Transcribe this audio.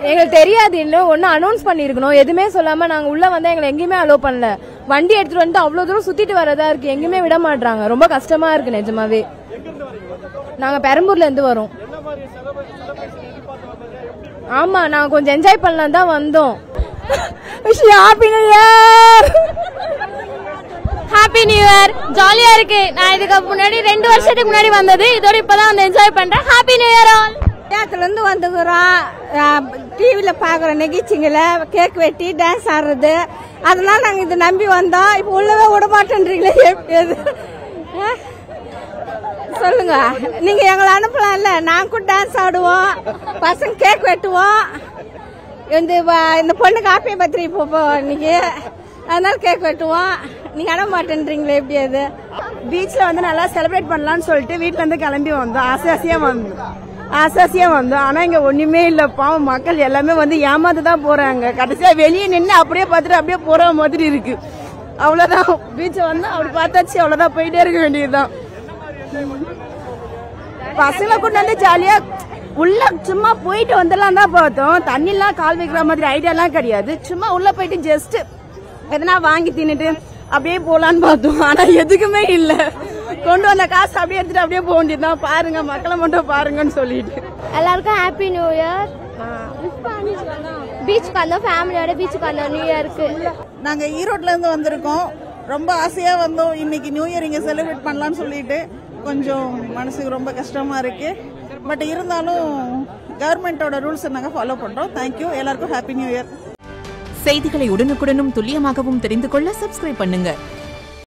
எங்களுக்கு தெரியாது இன்னும் ஒன்னும் அனௌன்ஸ் பண்ணிருக்கணும் எதுவுமே சொல்லாம நாங்க உள்ள வந்தா எங்களை எங்கேயுமே அலோவ் பண்ணல வண்டி எடுத்துட்டு வந்து அவ்வளவு தூரம் சுத்திட்டு வரதா இருக்கு எங்கேயுமே விட மாட்டாங்க ரொம்ப கஷ்டமா இருக்கு நிஜமாவே நாங்க பெரம்பூர்ல இருந்து வரோம் ஆமா நாங்க கொஞ்சம் என்ஜாய் பண்ணலாம் தான் வந்தோம் happy new year happy new year ஜாலியா இருக்கு நான் இதுக்கு முன்னாடி ரெண்டு வருஷத்துக்கு முன்னாடி வந்தது இதோட இப்பதான் வந்து என்ஜாய் பண்றேன் ஹாப்பி நியூ இயர் ஆல் இருந்து வந்துக்கிறோம் டிவியில் பார்க்குற நிகழ்ச்சிங்களை கேக் வெட்டி டான்ஸ் ஆடுறது அதனால நாங்கள் இதை நம்பி வந்தோம் இப்போ உள்ளவே விட மாட்டேன்றீங்களே எப்படி அது ஆ? சொல்லுங்க நீங்க எங்களை அனுப்பலாம்ல நாங்க கூட டான்ஸ் ஆடுவோம் பசங்க கேக் வெட்டுவோம் இந்த வ- இந்த பொண்ணுக்கு ஆப்பிய பத்திரி போப்போம் இன்னைக்கு அதனால கேக் வெட்டுவோம் நீங்க அனுப்ப மாட்டேன்றீங்களே எப்படி அது பீச்ல வந்து நல்லா செலிப்ரேட் பண்ணலாம்னு சொல்லிட்டு வீட்ல இருந்து கிளம்பி வந்தோம் ஆசை ஆசையா வந்தோம் ஆசை ஆசையா வந்தோம் ஆனா இங்க ஒண்ணுமே இல்ல பாவம் மக்கள் எல்லாமே வந்து ஏமாந்து தான் போறாங்க கடைசியா வெளியே நின்று அப்படியே பார்த்துட்டு அப்படியே போற மாதிரி இருக்கு அவ்வளவுதான் பீச்சை வந்து அப்படி பார்த்தாச்சு அவ்வளவுதான் போயிட்டே இருக்க வேண்டியதுதான் பசங்களை கொண்டு வந்து ஜாலியா உள்ள சும்மா போயிட்டு வந்துடலாம் தான் பார்த்தோம் தண்ணிலாம் கால் வைக்கிற மாதிரி ஐடியாலாம் கிடையாது சும்மா உள்ள போயிட்டு ஜஸ்ட் எதனா வாங்கி தின்னுட்டு அப்படியே போலான்னு பார்த்தோம் ஆனா எதுக்குமே இல்ல கொண்டு வந்த காசு அப்படியே எடுத்துட்டு அப்படியே போக வேண்டியதுதான் பாருங்க மக்களை மட்டும் பாருங்கன்னு சொல்லிட்டு எல்லாருக்கும் ஹாப்பி நியூ இயர் பீச்சுக்கு வந்தோம் ஃபேமிலியோட பீச்சுக்கு வந்தோம் நியூ இயருக்கு நாங்க ஈரோட்ல இருந்து வந்திருக்கோம் ரொம்ப ஆசையா வந்தோம் இன்னைக்கு நியூ இயர் இங்க செலிப்ரேட் பண்ணலாம்னு சொல்லிட்டு கொஞ்சம் மனசுக்கு ரொம்ப கஷ்டமா இருக்கு பட் இருந்தாலும் கவர்மெண்டோட ரூல்ஸ் நாங்க ஃபாலோ பண்றோம் தேங்க்யூ எல்லாருக்கும் ஹாப்பி நியூ இயர் செய்திகளை உடனுக்குடனும் துல்லியமாகவும் தெரிந்து கொள்ள சப்ஸ்கிரைப் பண்ணுங்க